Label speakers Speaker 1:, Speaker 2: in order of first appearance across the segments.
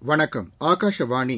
Speaker 1: வணக்கம் ஆகாஷவாணி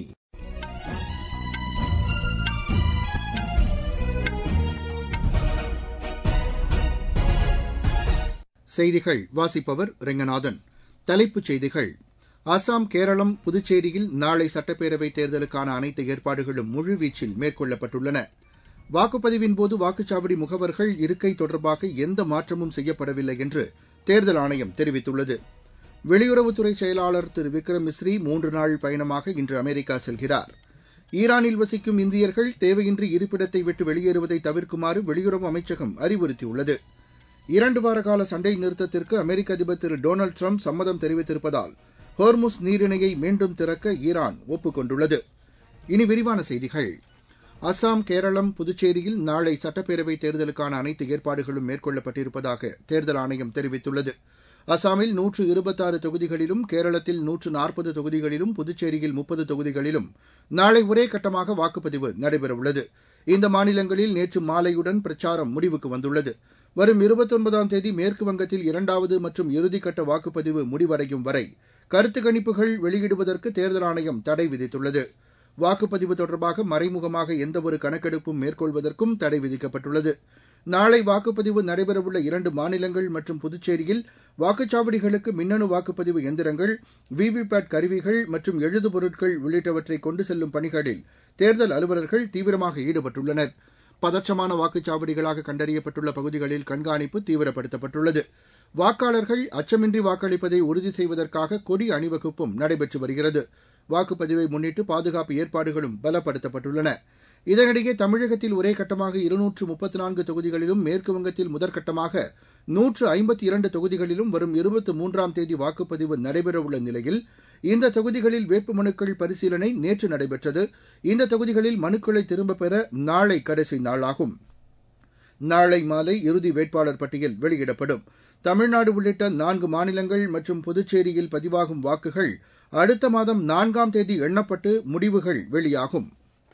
Speaker 1: செய்திகள் வாசிப்பவர் ரெங்கநாதன் தலைப்புச் செய்திகள் அசாம் கேரளம் புதுச்சேரியில் நாளை சட்டப்பேரவைத் தேர்தலுக்கான அனைத்து ஏற்பாடுகளும் முழுவீச்சில் மேற்கொள்ளப்பட்டுள்ளன வாக்குப்பதிவின்போது வாக்குச்சாவடி முகவர்கள் இருக்கை தொடர்பாக எந்த மாற்றமும் செய்யப்படவில்லை என்று தேர்தல் ஆணையம் தெரிவித்துள்ளது வெளியுறவுத்துறை செயலாளர் திரு விக்ரம் மிஸ்ரி மூன்று நாள் பயணமாக இன்று அமெரிக்கா செல்கிறார் ஈரானில் வசிக்கும் இந்தியர்கள் தேவையின்றி இருப்பிடத்தை விட்டு வெளியேறுவதை தவிர்க்குமாறு வெளியுறவு அமைச்சகம் அறிவுறுத்தியுள்ளது இரண்டு வார கால சண்டை நிறுத்தத்திற்கு அமெரிக்க அதிபர் திரு டொனால்டு ட்ரம்ப் சம்மதம் தெரிவித்திருப்பதால் ஹோர்முஸ் நீரிணையை மீண்டும் திறக்க ஈரான் ஒப்புக் கொண்டுள்ளது இனி விரிவான செய்திகள் அசாம் கேரளம் புதுச்சேரியில் நாளை சட்டப்பேரவைத் தேர்தலுக்கான அனைத்து ஏற்பாடுகளும் மேற்கொள்ளப்பட்டிருப்பதாக தேர்தல் ஆணையம் தெரிவித்துள்ளது அசாமில் நூற்று இருபத்தாறு தொகுதிகளிலும் கேரளத்தில் நூற்று நாற்பது தொகுதிகளிலும் புதுச்சேரியில் முப்பது தொகுதிகளிலும் நாளை ஒரே கட்டமாக வாக்குப்பதிவு நடைபெறவுள்ளது இந்த மாநிலங்களில் நேற்று மாலையுடன் பிரச்சாரம் முடிவுக்கு வந்துள்ளது வரும் இருபத்தொன்பதாம் தேதி மேற்கு வங்கத்தில் இரண்டாவது மற்றும் இறுதிக்கட்ட வாக்குப்பதிவு முடிவடையும் வரை கருத்து கணிப்புகள் வெளியிடுவதற்கு தேர்தல் ஆணையம் தடை விதித்துள்ளது வாக்குப்பதிவு தொடர்பாக மறைமுகமாக எந்தவொரு கணக்கெடுப்பும் மேற்கொள்வதற்கும் தடை விதிக்கப்பட்டுள்ளது நாளை வாக்குப்பதிவு நடைபெறவுள்ள இரண்டு மாநிலங்கள் மற்றும் புதுச்சேரியில் வாக்குச்சாவடிகளுக்கு மின்னணு வாக்குப்பதிவு எந்திரங்கள் விவிபேட் கருவிகள் மற்றும் எழுது பொருட்கள் உள்ளிட்டவற்றை கொண்டு செல்லும் பணிகளில் தேர்தல் அலுவலர்கள் தீவிரமாக ஈடுபட்டுள்ளனர் பதற்றமான வாக்குச்சாவடிகளாக கண்டறியப்பட்டுள்ள பகுதிகளில் கண்காணிப்பு தீவிரப்படுத்தப்பட்டுள்ளது வாக்காளர்கள் அச்சமின்றி வாக்களிப்பதை உறுதி செய்வதற்காக கொடி அணிவகுப்பும் நடைபெற்று வருகிறது வாக்குப்பதிவை முன்னிட்டு பாதுகாப்பு ஏற்பாடுகளும் பலப்படுத்தப்பட்டுள்ளன இதனிடையே தமிழகத்தில் ஒரே கட்டமாக இருநூற்று முப்பத்து நான்கு தொகுதிகளிலும் மேற்குவங்கத்தில் முதற்கட்டமாக நூற்று ஐம்பத்தி இரண்டு தொகுதிகளிலும் வரும் இருபத்தி மூன்றாம் தேதி வாக்குப்பதிவு நடைபெறவுள்ள நிலையில் இந்த தொகுதிகளில் வேட்புமனுக்கள் பரிசீலனை நேற்று நடைபெற்றது இந்த தொகுதிகளில் மனுக்களை திரும்பப் பெற நாளை கடைசி நாளாகும் நாளை மாலை இறுதி வேட்பாளர் பட்டியல் வெளியிடப்படும் தமிழ்நாடு உள்ளிட்ட நான்கு மாநிலங்கள் மற்றும் புதுச்சேரியில் பதிவாகும் வாக்குகள் அடுத்த மாதம் நான்காம் தேதி எண்ணப்பட்டு முடிவுகள் வெளியாகும்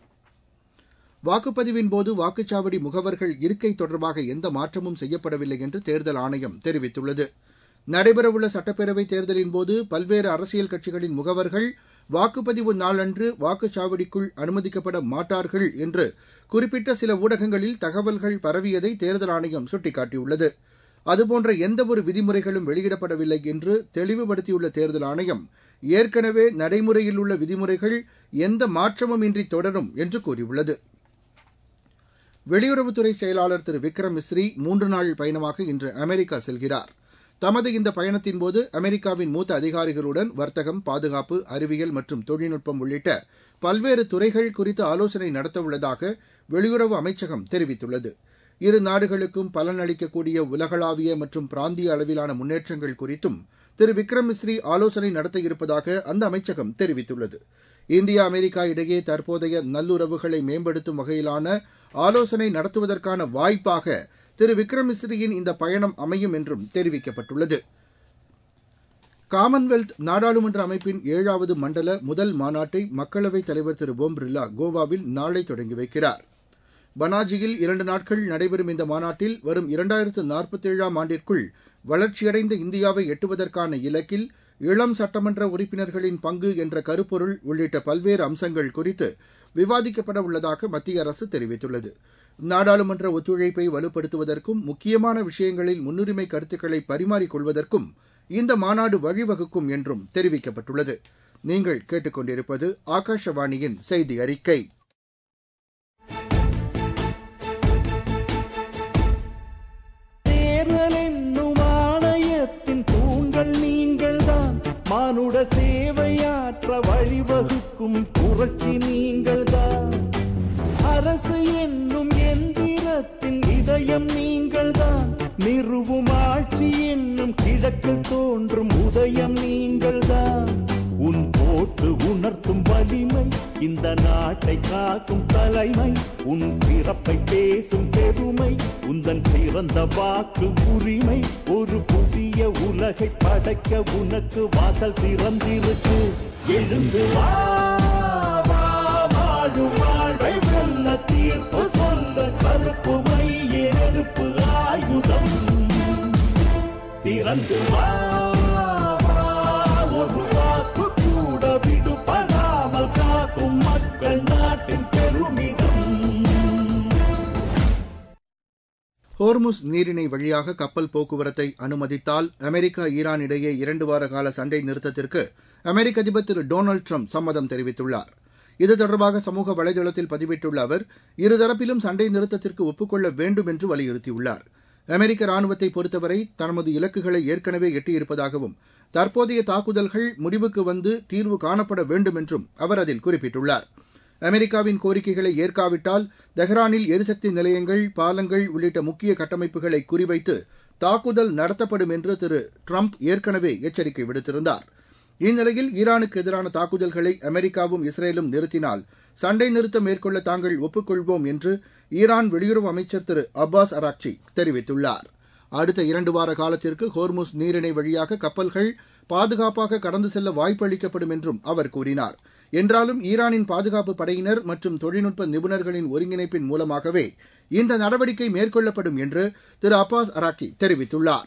Speaker 1: வாக்குப்பதிவின்போது வாக்குச்சாவடி முகவர்கள் இருக்கை தொடர்பாக எந்த மாற்றமும் செய்யப்படவில்லை என்று தேர்தல் ஆணையம் தெரிவித்துள்ளது நடைபெறவுள்ள சட்டப்பேரவைத் தேர்தலின்போது பல்வேறு அரசியல் கட்சிகளின் முகவர்கள் வாக்குப்பதிவு நாளன்று வாக்குச்சாவடிக்குள் அனுமதிக்கப்பட மாட்டார்கள் என்று குறிப்பிட்ட சில ஊடகங்களில் தகவல்கள் பரவியதை தேர்தல் ஆணையம் சுட்டிக்காட்டியுள்ளது அதுபோன்ற எந்தவொரு விதிமுறைகளும் வெளியிடப்படவில்லை என்று தெளிவுபடுத்தியுள்ள தேர்தல் ஆணையம் ஏற்கனவே நடைமுறையில் உள்ள விதிமுறைகள் எந்த மாற்றமும் இன்றி தொடரும் என்று கூறியுள்ளது வெளியுறவுத்துறை செயலாளர் திரு விக்ரம் மிஸ்ரி மூன்று நாள் பயணமாக இன்று அமெரிக்கா செல்கிறார் தமது இந்த பயணத்தின்போது அமெரிக்காவின் மூத்த அதிகாரிகளுடன் வர்த்தகம் பாதுகாப்பு அறிவியல் மற்றும் தொழில்நுட்பம் உள்ளிட்ட பல்வேறு துறைகள் குறித்து ஆலோசனை நடத்தவுள்ளதாக வெளியுறவு அமைச்சகம் தெரிவித்துள்ளது இரு நாடுகளுக்கும் பலனளிக்கக்கூடிய உலகளாவிய மற்றும் பிராந்திய அளவிலான முன்னேற்றங்கள் குறித்தும் திரு விக்ரம் மிஸ்ரி ஆலோசனை நடத்த இருப்பதாக அந்த அமைச்சகம் தெரிவித்துள்ளது இந்தியா அமெரிக்கா இடையே தற்போதைய நல்லுறவுகளை மேம்படுத்தும் வகையிலான ஆலோசனை நடத்துவதற்கான வாய்ப்பாக திரு விக்ரம் மிஸ்ரியின் இந்த பயணம் அமையும் என்றும் தெரிவிக்கப்பட்டுள்ளது காமன்வெல்த் நாடாளுமன்ற அமைப்பின் ஏழாவது மண்டல முதல் மாநாட்டை மக்களவைத் தலைவர் திரு ஓம் பிர்லா கோவாவில் நாளை தொடங்கி வைக்கிறார் பனாஜியில் இரண்டு நாட்கள் நடைபெறும் இந்த மாநாட்டில் வரும் இரண்டாயிரத்து நாற்பத்தேழாம் ஆண்டிற்குள் வளர்ச்சியடைந்த இந்தியாவை எட்டுவதற்கான இலக்கில் இளம் சட்டமன்ற உறுப்பினர்களின் பங்கு என்ற கருப்பொருள் உள்ளிட்ட பல்வேறு அம்சங்கள் குறித்து விவாதிக்கப்பட உள்ளதாக மத்திய அரசு தெரிவித்துள்ளது நாடாளுமன்ற ஒத்துழைப்பை வலுப்படுத்துவதற்கும் முக்கியமான விஷயங்களில் முன்னுரிமை கருத்துக்களை பரிமாறிக்கொள்வதற்கும் இந்த மாநாடு வழிவகுக்கும் என்றும் தெரிவிக்கப்பட்டுள்ளது நீங்கள் கேட்டுக்கொண்டிருப்பது ஆகாஷவாணியின் செய்தி அறிக்கை
Speaker 2: தேர்தல் என்னும் ஆணையத்தின் தூண்கள் நீங்கள்தான் மானுட சேவையாற்ற வழிவகுக்கும் புரட்சி நீங்கள்தான் அரசு என்னும் எந்திரத்தின் இதயம் நீங்கள்தான் நிறுவும் ஆட்சி என்னும் கிழக்கில் தோன்றும் உதயம் நீங்கள்தான் உன் போட்டு உணர்த்தும் வலிமை இந்த நாட்டை காக்கும் தலைமை உன் பிறப்பை பேசும் பெருமை உந்தன் பிறந்த வாக்கு உரிமை ஒரு புதிய உலகை படைக்க உனக்கு வாசல் திறந்திருக்கு எழுந்து வா வா, வாழும் வாழ்வை வெல்ல தீர்ப்பு சொல்ல கருப்பு மைய நெருப்பு ஆயுதம் திறந்து வா வா, ஒரு வாக்கு கூட விடுப்ப
Speaker 1: ஹோர்முஸ் நீரிணை வழியாக கப்பல் போக்குவரத்தை அனுமதித்தால் அமெரிக்கா ஈரான் இடையே இரண்டு வார கால சண்டை நிறுத்தத்திற்கு அமெரிக்க அதிபர் திரு டொனால்டு ட்ரம்ப் சம்மதம் தெரிவித்துள்ளார் இது தொடர்பாக சமூக வலைதளத்தில் பதிவிட்டுள்ள அவர் இருதரப்பிலும் சண்டை நிறுத்தத்திற்கு ஒப்புக்கொள்ள வேண்டும் என்று வலியுறுத்தியுள்ளார் அமெரிக்க ராணுவத்தை பொறுத்தவரை தமது இலக்குகளை ஏற்கனவே எட்டியிருப்பதாகவும் தற்போதைய தாக்குதல்கள் முடிவுக்கு வந்து தீர்வு காணப்பட வேண்டும் என்றும் அவர் அதில் குறிப்பிட்டுள்ளார் அமெரிக்காவின் கோரிக்கைகளை ஏற்காவிட்டால் தெஹ்ரானில் எரிசக்தி நிலையங்கள் பாலங்கள் உள்ளிட்ட முக்கிய கட்டமைப்புகளை குறிவைத்து தாக்குதல் நடத்தப்படும் என்று திரு ட்ரம்ப் ஏற்கனவே எச்சரிக்கை விடுத்திருந்தார் இந்நிலையில் ஈரானுக்கு எதிரான தாக்குதல்களை அமெரிக்காவும் இஸ்ரேலும் நிறுத்தினால் சண்டை நிறுத்தம் மேற்கொள்ள தாங்கள் ஒப்புக்கொள்வோம் என்று ஈரான் வெளியுறவு அமைச்சர் திரு அப்பாஸ் அராக்சி தெரிவித்துள்ளார் அடுத்த இரண்டு வார காலத்திற்கு ஹோர்முஸ் நீரிணை வழியாக கப்பல்கள் பாதுகாப்பாக கடந்து செல்ல வாய்ப்பு அளிக்கப்படும் என்றும் அவர் கூறினார் என்றாலும் ஈரானின் பாதுகாப்பு படையினர் மற்றும் தொழில்நுட்ப நிபுணர்களின் ஒருங்கிணைப்பின் மூலமாகவே இந்த நடவடிக்கை மேற்கொள்ளப்படும் என்று திரு அப்பாஸ் அராக்கி தெரிவித்துள்ளார்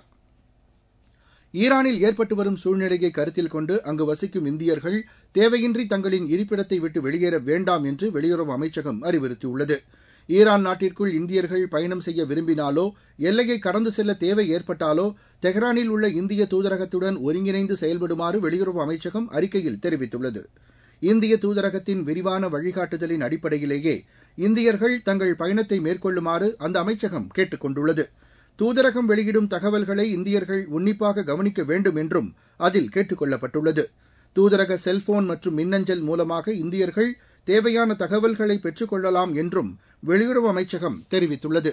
Speaker 1: ஈரானில் ஏற்பட்டு வரும் சூழ்நிலையை கருத்தில் கொண்டு அங்கு வசிக்கும் இந்தியர்கள் தேவையின்றி தங்களின் இருப்பிடத்தை விட்டு வெளியேற வேண்டாம் என்று வெளியுறவு அமைச்சகம் அறிவுறுத்தியுள்ளது ஈரான் நாட்டிற்குள் இந்தியர்கள் பயணம் செய்ய விரும்பினாலோ எல்லையை கடந்து செல்ல தேவை ஏற்பட்டாலோ தெஹ்ரானில் உள்ள இந்திய தூதரகத்துடன் ஒருங்கிணைந்து செயல்படுமாறு வெளியுறவு அமைச்சகம் அறிக்கையில் தெரிவித்துள்ளது இந்திய தூதரகத்தின் விரிவான வழிகாட்டுதலின் அடிப்படையிலேயே இந்தியர்கள் தங்கள் பயணத்தை மேற்கொள்ளுமாறு அந்த அமைச்சகம் கேட்டுக் கொண்டுள்ளது தூதரகம் வெளியிடும் தகவல்களை இந்தியர்கள் உன்னிப்பாக கவனிக்க வேண்டும் என்றும் அதில் கேட்டுக் கொள்ளப்பட்டுள்ளது தூதரக செல்போன் மற்றும் மின்னஞ்சல் மூலமாக இந்தியர்கள் தேவையான தகவல்களை பெற்றுக் கொள்ளலாம் என்றும் வெளியுறவு அமைச்சகம் தெரிவித்துள்ளது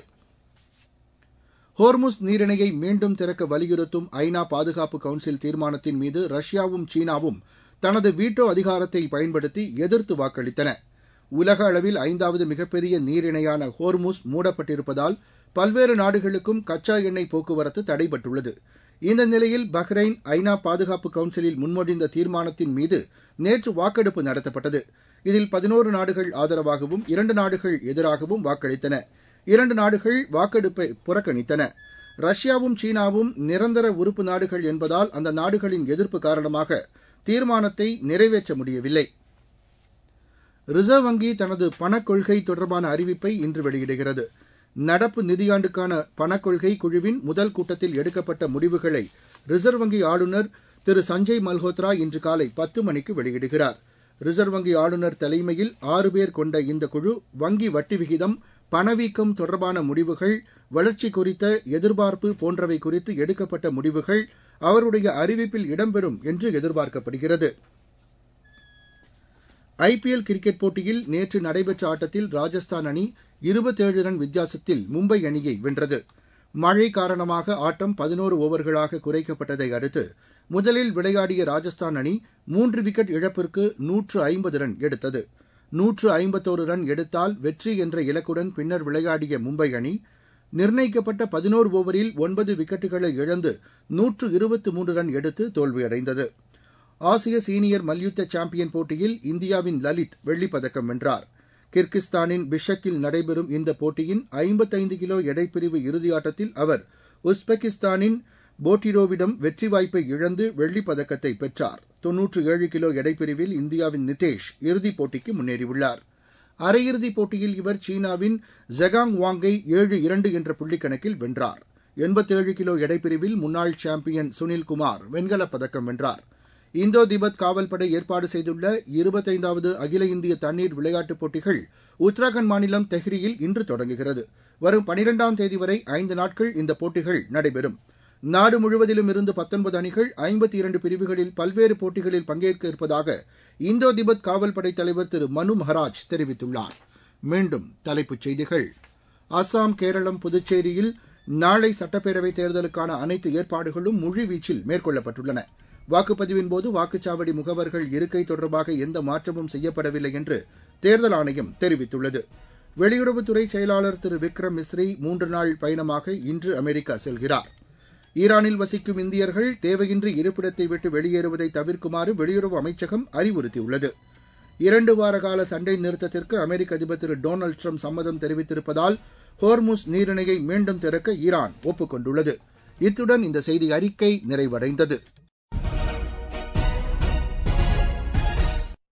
Speaker 1: ஹோர்முஸ் நீரிணையை மீண்டும் திறக்க வலியுறுத்தும் ஐநா பாதுகாப்பு கவுன்சில் தீர்மானத்தின் மீது ரஷ்யாவும் சீனாவும் தனது வீட்டோ அதிகாரத்தை பயன்படுத்தி எதிர்த்து வாக்களித்தன உலக அளவில் ஐந்தாவது மிகப்பெரிய நீரிணையான ஹோர்முஸ் மூடப்பட்டிருப்பதால் பல்வேறு நாடுகளுக்கும் கச்சா எண்ணெய் போக்குவரத்து தடைபட்டுள்ளது இந்த நிலையில் பஹ்ரைன் ஐநா பாதுகாப்பு கவுன்சிலில் முன்மொழிந்த தீர்மானத்தின் மீது நேற்று வாக்கெடுப்பு நடத்தப்பட்டது இதில் பதினோரு நாடுகள் ஆதரவாகவும் இரண்டு நாடுகள் எதிராகவும் வாக்களித்தன இரண்டு நாடுகள் வாக்கெடுப்பை புறக்கணித்தன ரஷ்யாவும் சீனாவும் நிரந்தர உறுப்பு நாடுகள் என்பதால் அந்த நாடுகளின் எதிர்ப்பு காரணமாக தீர்மானத்தை நிறைவேற்ற முடியவில்லை ரிசர்வ் வங்கி தனது பணக்கொள்கை தொடர்பான அறிவிப்பை இன்று வெளியிடுகிறது நடப்பு நிதியாண்டுக்கான பணக்கொள்கை குழுவின் முதல் கூட்டத்தில் எடுக்கப்பட்ட முடிவுகளை ரிசர்வ் வங்கி ஆளுநர் திரு சஞ்சய் மல்ஹோத்ரா இன்று காலை பத்து மணிக்கு வெளியிடுகிறார் ரிசர்வ் வங்கி ஆளுநர் தலைமையில் ஆறு பேர் கொண்ட இந்த குழு வங்கி வட்டி விகிதம் பணவீக்கம் தொடர்பான முடிவுகள் வளர்ச்சி குறித்த எதிர்பார்ப்பு போன்றவை குறித்து எடுக்கப்பட்ட முடிவுகள் அவருடைய அறிவிப்பில் இடம்பெறும் என்று எதிர்பார்க்கப்படுகிறது ஐபிஎல் கிரிக்கெட் போட்டியில் நேற்று நடைபெற்ற ஆட்டத்தில் ராஜஸ்தான் அணி இருபத்தேழு ரன் வித்தியாசத்தில் மும்பை அணியை வென்றது மழை காரணமாக ஆட்டம் பதினோரு ஓவர்களாக குறைக்கப்பட்டதை அடுத்து முதலில் விளையாடிய ராஜஸ்தான் அணி மூன்று விக்கெட் இழப்பிற்கு நூற்று ஐம்பது ரன் எடுத்தது நூற்று ஐம்பத்தோரு ரன் எடுத்தால் வெற்றி என்ற இலக்குடன் பின்னர் விளையாடிய மும்பை அணி நிர்ணயிக்கப்பட்ட பதினோரு ஓவரில் ஒன்பது விக்கெட்டுகளை இழந்து நூற்று இருபத்தி மூன்று ரன் எடுத்து தோல்வியடைந்தது ஆசிய சீனியர் மல்யுத்த சாம்பியன் போட்டியில் இந்தியாவின் லலித் வெள்ளிப்பதக்கம் வென்றார் கிர்கிஸ்தானின் பிஷக்கில் நடைபெறும் இந்த போட்டியின் ஐம்பத்தைந்து கிலோ எடைப்பிரிவு இறுதியாட்டத்தில் அவர் உஸ்பெகிஸ்தானின் போட்டிரோவிடம் வெற்றி வாய்ப்பை இழந்து வெள்ளிப் பதக்கத்தை பெற்றார் தொன்னூற்று ஏழு கிலோ எடைப்பிரிவில் இந்தியாவின் நிதேஷ் இறுதிப் போட்டிக்கு முன்னேறியுள்ளார் அரையிறுதிப் போட்டியில் இவர் சீனாவின் ஜெகாங் வாங்கை ஏழு இரண்டு என்ற புள்ளிக்கணக்கில் வென்றார் எண்பத்தேழு கிலோ எடைப்பிரிவில் முன்னாள் சாம்பியன் சுனில் குமார் வெண்கலப் பதக்கம் வென்றார் இந்தோ திபெத் காவல்படை ஏற்பாடு செய்துள்ள இருபத்தைந்தாவது அகில இந்திய தண்ணீர் விளையாட்டுப் போட்டிகள் உத்தராகண்ட் மாநிலம் தெஹ்ரியில் இன்று தொடங்குகிறது வரும் பனிரெண்டாம் தேதி வரை ஐந்து நாட்கள் இந்த போட்டிகள் நடைபெறும் நாடு முழுவதிலும் இருந்து பத்தொன்பது அணிகள் ஐம்பத்தி இரண்டு பிரிவுகளில் பல்வேறு போட்டிகளில் பங்கேற்க இருப்பதாக இந்தோ திபெத் காவல்படை தலைவர் திரு மனு மகராஜ் தெரிவித்துள்ளார் மீண்டும் தலைப்புச் செய்திகள் அசாம் கேரளம் புதுச்சேரியில் நாளை சட்டப்பேரவைத் தேர்தலுக்கான அனைத்து ஏற்பாடுகளும் முழுவீச்சில் மேற்கொள்ளப்பட்டுள்ளன வாக்குப்பதிவின் போது வாக்குச்சாவடி முகவர்கள் இருக்கை தொடர்பாக எந்த மாற்றமும் செய்யப்படவில்லை என்று தேர்தல் ஆணையம் தெரிவித்துள்ளது வெளியுறவுத்துறை செயலாளர் திரு விக்ரம் மிஸ்ரி மூன்று நாள் பயணமாக இன்று அமெரிக்கா செல்கிறார் ஈரானில் வசிக்கும் இந்தியர்கள் தேவையின்றி இருப்பிடத்தை விட்டு வெளியேறுவதை தவிர்க்குமாறு வெளியுறவு அமைச்சகம் அறிவுறுத்தியுள்ளது இரண்டு வார கால சண்டை நிறுத்தத்திற்கு அமெரிக்க அதிபர் திரு டொனால்டு ட்ரம்ப் சம்மதம் தெரிவித்திருப்பதால் ஹோர்முஸ் நீரிணையை மீண்டும் திறக்க ஈரான் ஒப்புக் கொண்டுள்ளது இத்துடன் இந்த செய்தி அறிக்கை நிறைவடைந்தது